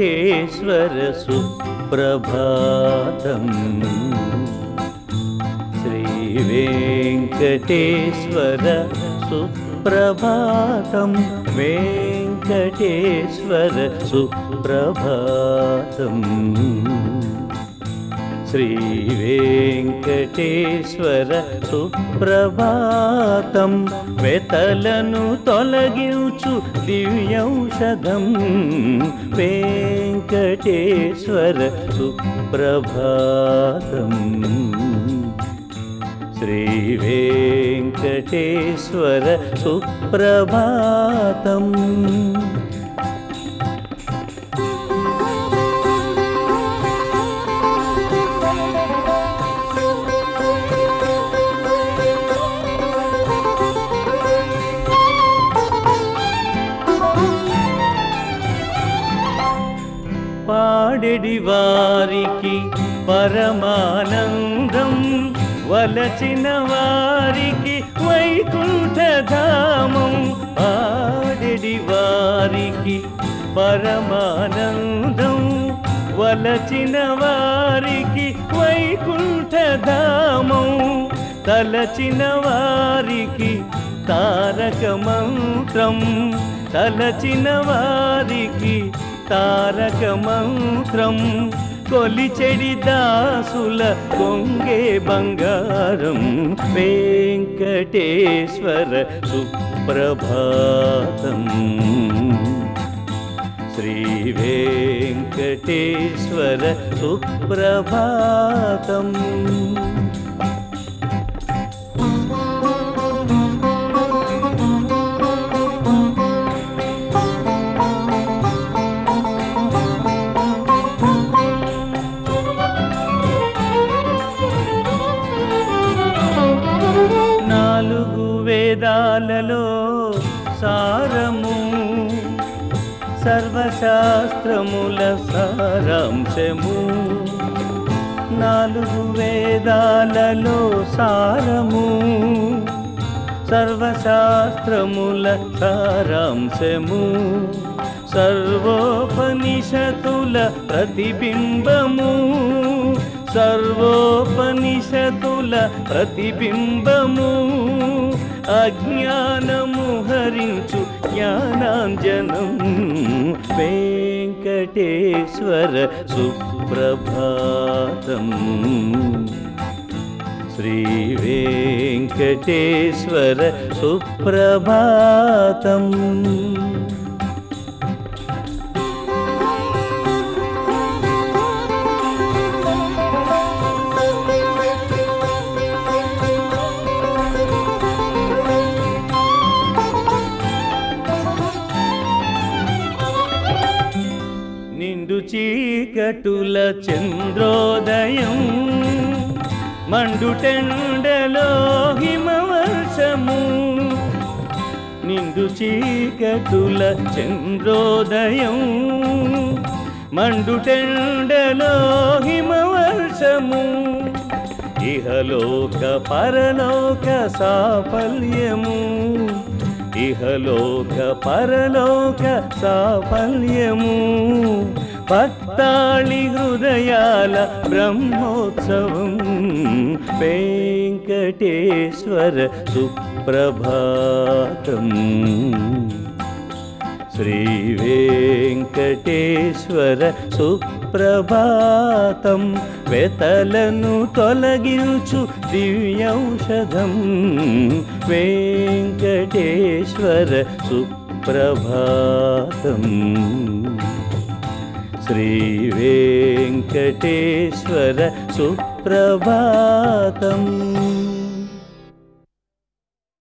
వెంకటేశ్వర సుప్రభాతం శ్రీ వెంకటేశ్వర సుప్రభాతం వెంకటేశ్వర సుప్రభాతం శ్రీ వెంకటేశ్వర సుప్రభాతం వెతలను తొలగించు దివ్యౌషధం వెంకటేశ్వర సుప్రభాతం శ్రీ వెంకటేశ్వర సుప్రభాతం పాడెడి వారికి పరమానందం వలచిన వారికి వైకుంఠధామం పాడెడి వారికి పరమానందం వలచిన వారికి వైకుంఠధామం తలచిన వారికి తారక మంత్రం తలచిన వారికి తారక మంత్రం కొలిచెడి దాసుల కొంగే బంగారం వెంకటేశ్వర సుప్రభాతం శ్రీ వెంకటేశ్వర సుప్రభాతం నాలుగు వేదాలలో సారము సర్వశాస్త్రముల సారాంశము నాలుగు వేదాలలో సారము సర్వశాస్త్రముల సారాంశము సర్వోపనిషతుల ప్రతిబింబము సర్వోపనిషతుల ప్రతిబింబము అజ్ఞానము హరించు జ్ఞానాంజనం వెంకటేశ్వర సుప్రభాతం శ్రీ వెంకటేశ్వర సుప్రభాతం నిండు చీకటుల చంద్రోదయం మండుటెండలో హిమవర్షము నిండు చీకటుల చంద్రోదయం మండుటెండలో హిమవర్షము ఇహలోక పరలోక సాఫల్యము ఇహలోక పరలోక సాఫల్యము భక్తాళి హృదయాల బ్రహ్మోత్సవం వెంకటేశ్వర సుప్రభాతం శ్రీ వెంకటేశ్వర సుప్రభాతం వెతలను తొలగించు దివ్యౌషధం వెంకటేశ్వర సుప్రభాతం శ్రీ వెంకటేశ్వర సుప్రభాతం